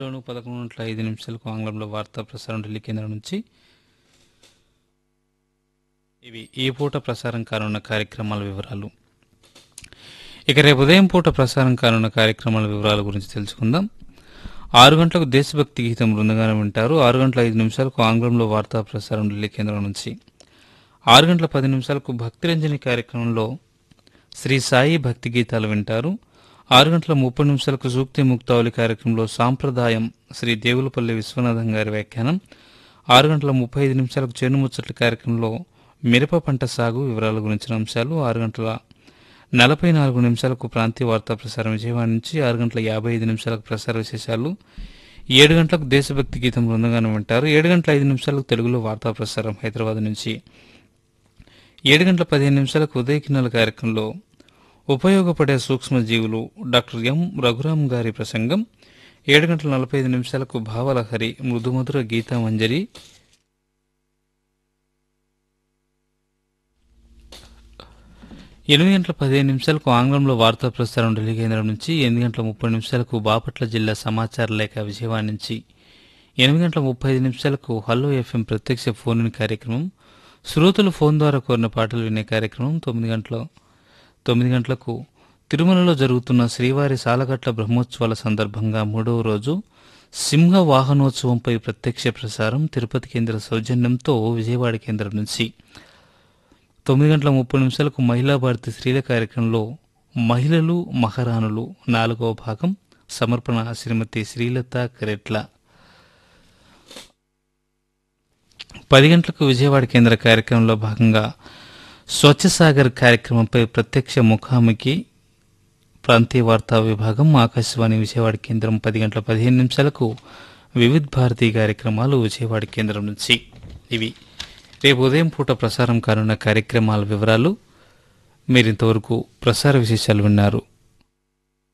లోను పదకొండు గంటల ఐదు నిమిషాలకు ఆంగ్లంలో వార్తా ప్రసారం ఢిల్లీ కేంద్రం నుంచి ఇవి ఈ పూట ప్రసారం కానున్న కార్యక్రమాల వివరాలు ఇక రేపు ఉదయం పూట ప్రసారం కానున్న కార్యక్రమాల వివరాల గురించి తెలుసుకుందాం ఆరు గంటలకు దేశభక్తి గీతం బృందగానం వింటారు ఆరు గంటల ఐదు నిమిషాలకు ఆంగ్లంలో వార్తా ప్రసారం ఢిల్లీ కేంద్రం నుంచి ఆరు గంటల పది నిమిషాలకు భక్తిరంజని కార్యక్రమంలో శ్రీ సాయి భక్తి గీతాలు వింటారు ఆరు గంటల ముప్పై నిమిషాలకు సూక్తి ముక్తావళి కార్యక్రమంలో సాంప్రదాయం శ్రీ దేవులపల్లి విశ్వనాథం గారి వ్యాఖ్యానం ఆరు గంటల ముప్పై ఐదు నిమిషాలకు చేనుముచ్చట్ల కార్యక్రమంలో మిరప పంట సాగు వివరాల గురించిన అంశాలు ఆరు గంటల నలభై నాలుగు నిమిషాలకు ప్రాంతీయ వార్తా ప్రసారం విజయవాడ నుంచి ఆరు గంటల యాభై ఐదు నిమిషాలకు ప్రసార విశేషాలు ఏడు గంటలకు దేశభక్తి గీతం బృందగానం వింటారు ఏడు గంటల ఐదు నిమిషాలకు తెలుగులో వార్తా ప్రసారం హైదరాబాద్ నుంచి ఏడు గంటల పదిహేను నిమిషాలకు ఉదయకిన్నెల కార్యక్రమంలో ఉపయోగపడే సూక్ష్మజీవులు డాక్టర్ ఎం రఘురాం గారి ప్రసంగం ఏడు గంటల నలభై ఐదు నిమిషాలకు భావలహరి మృదుమధుర గీతామంజరి ఎనిమిది గంటల పదిహేను నిమిషాలకు ఆంగ్లంలో వార్తా ప్రసారం ఢిల్లీ కేంద్రం నుంచి ఎనిమిది గంటల ముప్పై నిమిషాలకు బాపట్ల జిల్లా సమాచార లేఖ విజయవాడ నుంచి ఎనిమిది గంటల ముప్పై ఐదు నిమిషాలకు హలో ఎఫ్ఎం ప్రత్యక్ష ఫోన్ ఇన్ కార్యక్రమం శ్రోతలు ఫోన్ ద్వారా కోరిన పాటలు వినే కార్యక్రమం తొమ్మిది గంటల తొమ్మిది గంటలకు తిరుమలలో జరుగుతున్న శ్రీవారి సాలగట్ల బ్రహ్మోత్సవాల సందర్భంగా మూడవ రోజు సింహ వాహనోత్సవంపై ప్రత్యక్ష ప్రసారం తిరుపతి కేంద్ర సౌజన్యంతో విజయవాడ కేంద్రం నుంచి తొమ్మిది గంటల ముప్పై నిమిషాలకు మహిళా భారతి స్త్రీల కార్యక్రమంలో మహిళలు మహారాణులు నాలుగవ భాగం సమర్పణ శ్రీమతి శ్రీలత కరెట్ల పది గంటలకు విజయవాడ కేంద్ర కార్యక్రమంలో భాగంగా స్వచ్ఛ సాగర్ కార్యక్రమంపై ప్రత్యక్ష ముఖాముఖి ప్రాంతీయ వార్తా విభాగం ఆకాశవాణి విజయవాడ కేంద్రం పది గంటల పదిహేను నిమిషాలకు వివిధ్ భారతీ కార్యక్రమాలు విజయవాడ కేంద్రం నుంచి ఇవి రేపు ఉదయం పూట ప్రసారం కానున్న కార్యక్రమాల వివరాలు మీరింతవరకు ప్రసార విశేషాలు విన్నారు